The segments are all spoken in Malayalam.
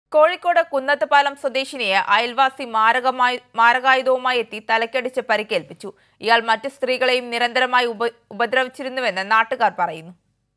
കോഴിക്കോട് കുന്നത്തുപാലം സ്വദേശിനിയെ അയൽവാസി മാരകമായി മാരകായുധവുമായി എത്തി തലക്കടിച്ച് പരിക്കേൽപ്പിച്ചു ഇയാൾ മറ്റ് സ്ത്രീകളെയും നിരന്തരമായി ഉപ ഉപദ്രവിച്ചിരുന്നുവെന്ന് നാട്ടുകാർ പറയുന്നു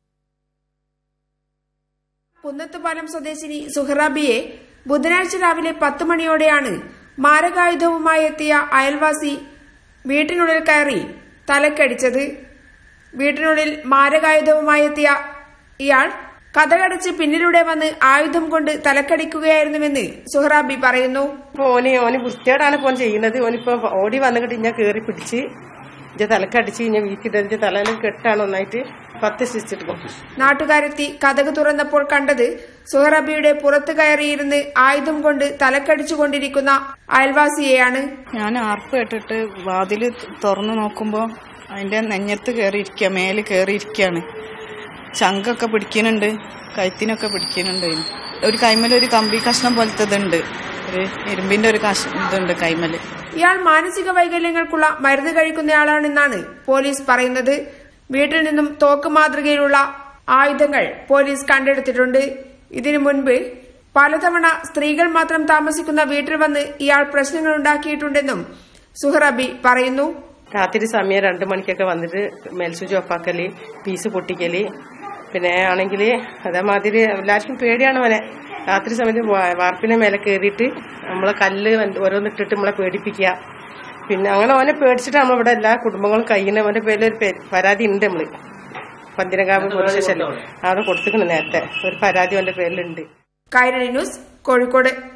കുന്നത്തുപാലം സ്വദേശിനി സുഹറാബിയെ ബുധനാഴ്ച രാവിലെ പത്ത് മണിയോടെയാണ് മാരകായുധവുമായി എത്തിയ അയൽവാസി വീട്ടിനുള്ളിൽ കയറി തലക്കടിച്ചത് വീട്ടിനുള്ളിൽ മാരകായുധവുമായി എത്തിയ ഇയാൾ കഥകടച്ച് പിന്നിലൂടെ വന്ന് ആയുധം കൊണ്ട് തലക്കടിക്കുകയായിരുന്നുവെന്ന് സുഹറാബി പറയുന്നു ഇപ്പൊ ഓന് ഓന് വൃത്തിയോടാണ് ഇപ്പൊ ഓൻ ചെയ്യുന്നത് ഓനിപ്പോ ഓടി വന്നിട്ട് ഞാൻ കേറി പിടിച്ച് ഇജ്ജ തലക്കടിച്ച് ഞാൻ വീട്ടിട്ട് തലയിൽ കെട്ടാണ് ഒന്നായിട്ട് പത്ത് സ്റ്റിച്ചിട്ട് നാട്ടുകാരെത്തി കഥക് തുറന്നപ്പോൾ കണ്ടത് സുഹറബിയുടെ പുറത്തു കയറിയിരുന്ന് ആയുധം കൊണ്ട് തലക്കടിച്ചുകൊണ്ടിരിക്കുന്ന അയൽവാസിയെയാണ് ഞാൻ ആർപ്പ് കേട്ടിട്ട് വാതില് തുറന്നു നോക്കുമ്പോ അതിന്റെ നെഞ്ഞത്ത് കയറിയിരിക്കുക മേല് കയറിയിരിക്കുകയാണ് ചങ്കൊക്കെ പിടിക്കുന്നുണ്ട് കഴുത്തിനൊക്കെ പിടിക്കുന്നുണ്ട് അതിന്. ഒരു കൈമല് ഒരു കമ്പി കഷ്ണം പോലത്തെ ഇതുണ്ട് ഒരു ഇരുമ്പിന്റെ ഒരു കഷ ഇതുണ്ട് കൈമല് ഇയാൾ മാനസിക വൈകല്യങ്ങൾക്കുള്ള മരുന്ന് കഴിക്കുന്നയാളാണെന്നാണ് പോലീസ് പറയുന്നത് വീട്ടിൽ നിന്നും തോക്ക് മാതൃകയിലുള്ള ആയുധങ്ങൾ പോലീസ് കണ്ടെടുത്തിട്ടുണ്ട് ഇതിനു മുൻപ് പലതവണ സ്ത്രീകൾ മാത്രം താമസിക്കുന്ന വീട്ടിൽ വന്ന് ഇയാൾ പ്രശ്നങ്ങൾ ഉണ്ടാക്കിയിട്ടുണ്ടെന്നും സുഹറബി പറയുന്നു രാത്രി സമയം രണ്ടു മണിക്കൊക്കെ വന്നിട്ട് മെൽസുജി ഒപ്പാക്കല് പീസ് പൊട്ടിക്കല് പിന്നെ ആണെങ്കിൽ അതേമാതിരി എല്ലാവർക്കും പേടിയാണ് അവനെ രാത്രി സമയത്ത് വാ- വാർപ്പിന്റെ മേലെ കയറിയിട്ട് നമ്മളെ കല്ല് വന്ന് ഓരോന്നിട്ടിട്ട് നമ്മളെ പേടിപ്പിക്കുക പിന്നെ അങ്ങനെ അവനെ പേടിച്ചിട്ട് നമ്മളിവിടെ എല്ലാ കുടുംബങ്ങളും കഴിയുന്ന അവന്റെ പേരിൽ ഒരു പേ- പരാതി ഉണ്ട് നമ്മള് പന്തിരങ്കാവ് പോലീസ് സ്റ്റേഷനിൽ അവിടെ കൊടുത്തിട്ടുണ്ട് നേരത്തെ ഒരു പരാതി അവന്റെ പേരിലുണ്ട് കൈരളി ന്യൂസ് കോഴിക്കോട്